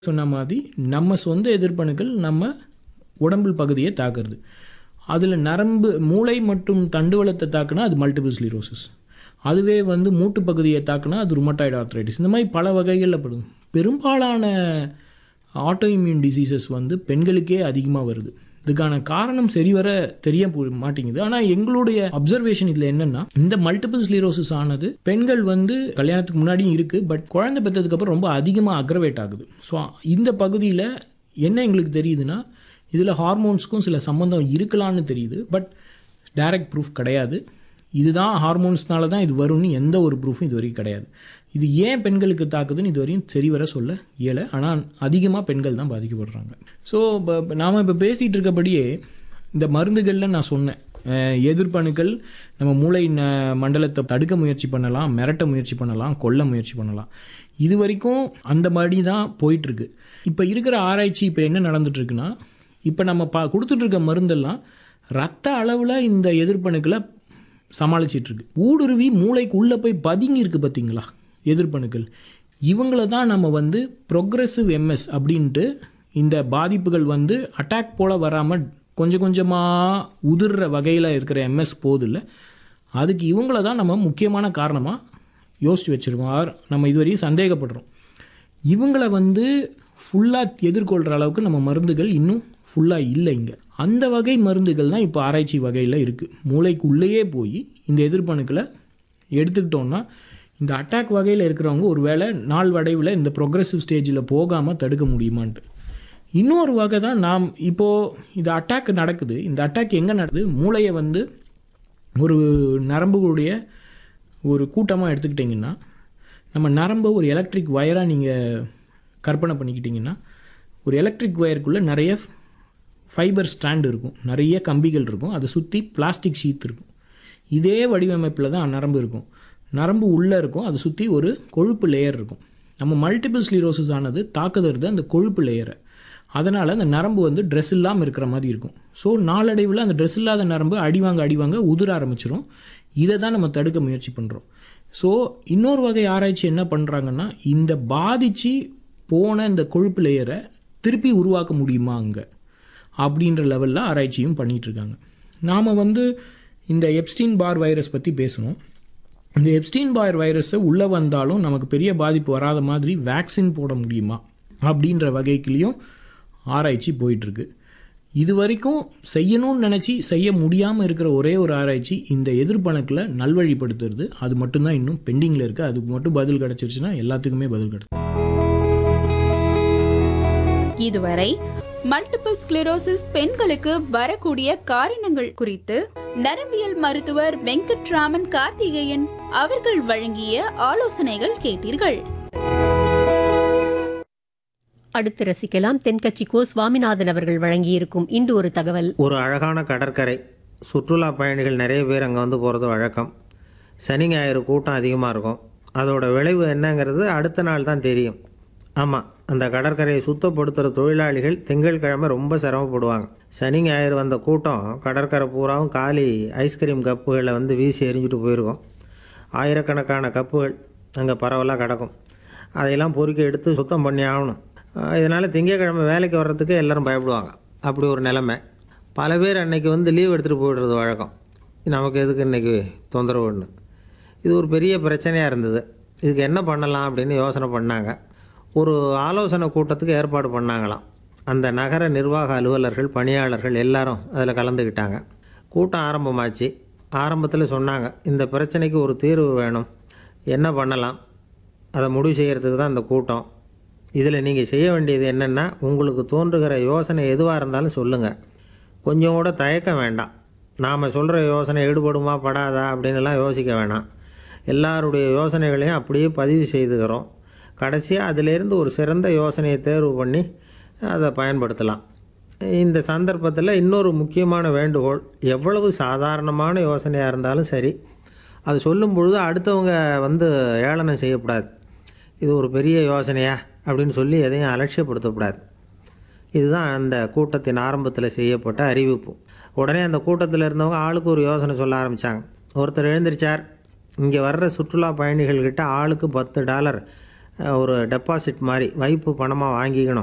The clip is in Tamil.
சொன்ன மாதிரி நம்ம சொந்த எதிர்ப்பணுக்கள் நம்ம உடம்பு பகுதியை தாக்குறது அதில் நரம்பு மூளை மற்றும் தண்டுவளத்தை தாக்குனா அது மல்டிபிள் ஸ்லீரோசிஸ் அதுவே வந்து மூட்டு பகுதியை தாக்குனா அது ருமட்டாய்டு ஆர்த்ரைட்டிஸ் இந்த மாதிரி பல வகைகளில் படும் பெரும்பாலான ஆட்டோ இம்யூன் டிசீசஸ் வந்து பெண்களுக்கே அதிகமாக வருது இதுக்கான காரணம் சரிவர தெரிய போ- மாட்டேங்குது ஆனால் எங்களுடைய அப்சர்வேஷன் இதில் என்னன்னா இந்த மல்டிபிள் ஸ்லீரோசிஸ் ஆனது பெண்கள் வந்து கல்யாணத்துக்கு முன்னாடியும் இருக்குது பட் குழந்தை பெற்றதுக்கு அப்புறம் ரொம்ப அதிகமாக அக்ரவேட் ஆகுது ஸோ இந்த பகுதியில் என்ன எங்களுக்கு தெரியுதுன்னா இதில் ஹார்மோன்ஸ்க்கும் சில சம்மந்தம் இருக்கலாம்னு தெரியுது பட் டைரக்ட் ப்ரூஃப் கிடையாது இதுதான் ஹார்மோன்ஸ்னால தான் இது வரும்னு எந்த ஒரு ப்ரூஃபும் இது வரைக்கும் கிடையாது இது ஏன் பெண்களுக்கு தாக்குதுன்னு இது வரையும் சரி வர சொல்ல இயலை ஆனால் அதிகமாக பெண்கள் தான் பாதிக்கப்படுறாங்க ஸோ இப்போ நாம் இப்போ பேசிகிட்டு இருக்கபடியே இந்த மருந்துகளில் நான் சொன்னேன் அஹ், எதிர்ப்பணுக்கள் நம்ம மூளை ந- மண்டலத்தை தடுக்க முயற்சி பண்ணலாம் மிரட்ட முயற்சி பண்ணலாம் கொல்ல முயற்சி பண்ணலாம் இது வரைக்கும் அந்த மாதிரி தான் போயிட்டுருக்கு இப்போ இருக்கிற ஆராய்ச்சி இப்போ என்ன நடந்துட்டுருக்குன்னா இப்போ நம்ம பா கொடுத்துட்ருக்க மருந்தெல்லாம் ரத்த அளவில் இந்த எதிர்ப்பணுக்களை சமாளிச்சிட்டு இருக்கு ஊடுருவி மூளைக்கு உள்ளே போய் பதுங்கி இருக்கு பார்த்தீங்களா எதிர்ப்பணுக்கள் இவங்கள தான் நம்ம வந்து ப்ரொக்ரெசிவ் எம்எஸ் அப்படின்ட்டு இந்த பாதிப்புகள் வந்து அட்டாக் போல் வராமல் கொஞ்சம் கொஞ்சமாக உதிர்ற வகையில் இருக்கிற எம்எஸ் போதில்ல அதுக்கு இவங்கள தான் நம்ம முக்கியமான காரணமாக யோசித்து வச்சுருக்கோம் ஆர் நம்ம இதுவரையும் சந்தேகப்படுறோம் இவங்கள வந்து ஃபுல்லாக எதிர்கொள்கிற அளவுக்கு நம்ம மருந்துகள் இன்னும் ஃபுல்லாக இல்லை இங்கே அந்த வகை மருந்துகள் தான் இப்போ ஆராய்ச்சி வகையில் இருக்குது மூளைக்கு உள்ளேயே போய் இந்த எதிர்ப்பணுக்களை எடுத்துக்கிட்டோம்னா இந்த அட்டாக் வகையில் இருக்கிறவங்க ஒரு வேளை நாள் வடைவில் இந்த ப்ரொக்ரெசிவ் ஸ்டேஜில் போகாமல் தடுக்க முடியுமான்ட்டு இன்னொரு வகை தான் நாம் இப்போது இந்த அட்டாக் நடக்குது இந்த அட்டாக் எங்கே நடக்குது மூளையை வந்து ஒரு நரம்புகளுடைய ஒரு கூட்டமாக எடுத்துக்கிட்டிங்கன்னா நம்ம நரம்பை ஒரு எலக்ட்ரிக் வயராக நீங்கள் கற்பனை பண்ணிக்கிட்டிங்கன்னா ஒரு எலக்ட்ரிக் ஒயருக்குள்ளே நிறைய ஃபைபர் ஸ்ட்ராண்ட் இருக்கும் நிறைய கம்பிகள் இருக்கும் அதை சுற்றி பிளாஸ்டிக் ஷீத் இருக்கும் இதே வடிவமைப்பில் தான் நரம்பு இருக்கும் நரம்பு உள்ளே இருக்கும் அதை சுற்றி ஒரு கொழுப்பு லேயர் இருக்கும் நம்ம மல்டிபிள் ஸ்லீரோசிஸ் ஆனது தாக்குதறது அந்த கொழுப்பு லேயரை அதனால் அந்த நரம்பு வந்து ட்ரெஸ் இல்லாமல் இருக்கிற மாதிரி இருக்கும் ஸோ நாளடைவில் அந்த ட்ரெஸ் இல்லாத நரம்பு அடிவாங்க அடிவாங்க உதிர ஆரம்பிச்சிரும் இதை தான் நம்ம தடுக்க முயற்சி பண்ணுறோம் ஸோ இன்னொரு வகை ஆராய்ச்சி என்ன பண்ணுறாங்கன்னா இந்த பாதிச்சு போன இந்த கொழுப்பு லேயரை திருப்பி உருவாக்க முடியுமா அங்கே அப்படின்ற லெவலில் ஆராய்ச்சியும் பண்ணிட்டு இருக்காங்க நாம் வந்து இந்த எப்ஸ்டீன் பார் வைரஸ் பற்றி பேசணும் இந்த எப்ஸ்டீன் பார் வைரஸை உள்ளே வந்தாலும் நமக்கு பெரிய பாதிப்பு வராத மாதிரி வேக்சின் போட முடியுமா அப்படின்ற வகைக்குலேயும் ஆராய்ச்சி போயிட்டுருக்கு இது வரைக்கும் செய்யணும்னு நினச்சி செய்ய முடியாமல் இருக்கிற ஒரே ஒரு ஆராய்ச்சி இந்த எதிர்ப்பணுக்களை நல்வழிப்படுத்துறது அது மட்டும்தான் இன்னும் பெண்டிங்கில் இருக்குது அதுக்கு மட்டும் பதில் கிடச்சிருச்சுன்னா எல்லாத்துக்குமே பதில் கிடச்சிரும் இதுவரை மல்டிபிள் ஸ்க்ளரோசிஸ் பெண்களுக்கு வரக்கூடிய காரணங்கள் குறித்து நரம்பியல் மருத்துவர் வெங்கட்ராமன் கார்த்திகேயன் அவர்கள் வழங்கிய ஆலோசனைகள் கேட்டீர்கள் அடுத்து ரசிக்கலாம் தென்கட்சி கோ சுவாமிநாதன் அவர்கள் வழங்கியிருக்கும் இன்று ஒரு தகவல் ஒரு அழகான கடற்கரை சுற்றுலா பயணிகள் நிறைய பேர் அங்கே வந்து போகிறது வழக்கம் சனி ஞாயிறு கூட்டம் அதிகமாக இருக்கும் அதோட விளைவு என்னங்கிறது அடுத்த நாள் தான் தெரியும் ஆமாம் அந்த கடற்கரையை சுத்தப்படுத்துகிற தொழிலாளிகள் திங்கட்கிழமை ரொம்ப சிரமப்படுவாங்க சனி ஞாயிறு வந்த கூட்டம் கடற்கரை பூராவும் காலி ஐஸ்கிரீம் கப்புகளை வந்து வீசி எறிஞ்சிட்டு போயிருக்கும் ஆயிரக்கணக்கான கப்புகள் அங்கே பரவலாக கிடக்கும் அதையெல்லாம் பொறுக்கி எடுத்து சுத்தம் பண்ணி ஆகணும் அஹ் இதனால் திங்கட்கிழமை வேலைக்கு வர்றதுக்கு எல்லாரும் பயப்படுவாங்க அப்படி ஒரு நிலைமை பல பேர் அன்னைக்கு வந்து லீவ் எடுத்துகிட்டு போயிடுறது வழக்கம் நமக்கு எதுக்கு இன்றைக்கி தொந்தரவுன்னு இது ஒரு பெரிய பிரச்சனையாக இருந்தது இதுக்கு என்ன பண்ணலாம் அப்படின்னு யோசனை பண்ணாங்க ஒரு ஆலோசனை கூட்டத்துக்கு ஏற்பாடு பண்ணாங்களாம் அந்த நகர நிர்வாக அலுவலர்கள் பணியாளர்கள் எல்லாரும் அதில் கலந்துக்கிட்டாங்க கூட்டம் ஆரம்பமாச்சு ஆரம்பத்தில் சொன்னாங்க இந்த பிரச்சனைக்கு ஒரு தீர்வு வேணும் என்ன பண்ணலாம் அதை முடிவு செய்கிறதுக்கு தான் இந்த கூட்டம் இதில் நீங்கள் செய்ய வேண்டியது என்னென்னா உங்களுக்கு தோன்றுகிற யோசனை எதுவாக இருந்தாலும் சொல்லுங்கள் கொஞ்சம் கூட தயக்கம் வேண்டாம் நாம் சொல்கிற யோசனை ஈடுபடுமா படாதா அப்படின்னுலாம் யோசிக்க வேணாம் எல்லாருடைய யோசனைகளையும் அப்படியே பதிவு செய்துக்கிறோம் கடைசியாக அதிலேருந்து ஒரு சிறந்த யோசனையை தேர்வு பண்ணி அதை பயன்படுத்தலாம் இந்த சந்தர்ப்பத்தில் இன்னொரு முக்கியமான வேண்டுகோள் எவ்வளவு சாதாரணமான யோசனையாக இருந்தாலும் சரி அது சொல்லும் பொழுது அடுத்தவங்க வந்து ஏளனம் செய்யக்கூடாது இது ஒரு பெரிய யோசனையா அப்படின்னு சொல்லி எதையும் அலட்சியப்படுத்தக்கூடாது இதுதான் அந்த கூட்டத்தின் ஆரம்பத்தில் செய்யப்பட்ட அறிவிப்பு உடனே அந்த கூட்டத்தில் இருந்தவங்க ஆளுக்கு ஒரு யோசனை சொல்ல ஆரம்பித்தாங்க ஒருத்தர் எழுந்திருச்சார் இங்கே வர்ற சுற்றுலா பயணிகள்கிட்ட ஆளுக்கு பத்து டாலர் அஹ், ஒரு டெபாசிட் மாதிரி வைப்பு பணமாக வாங்கிக்கணும்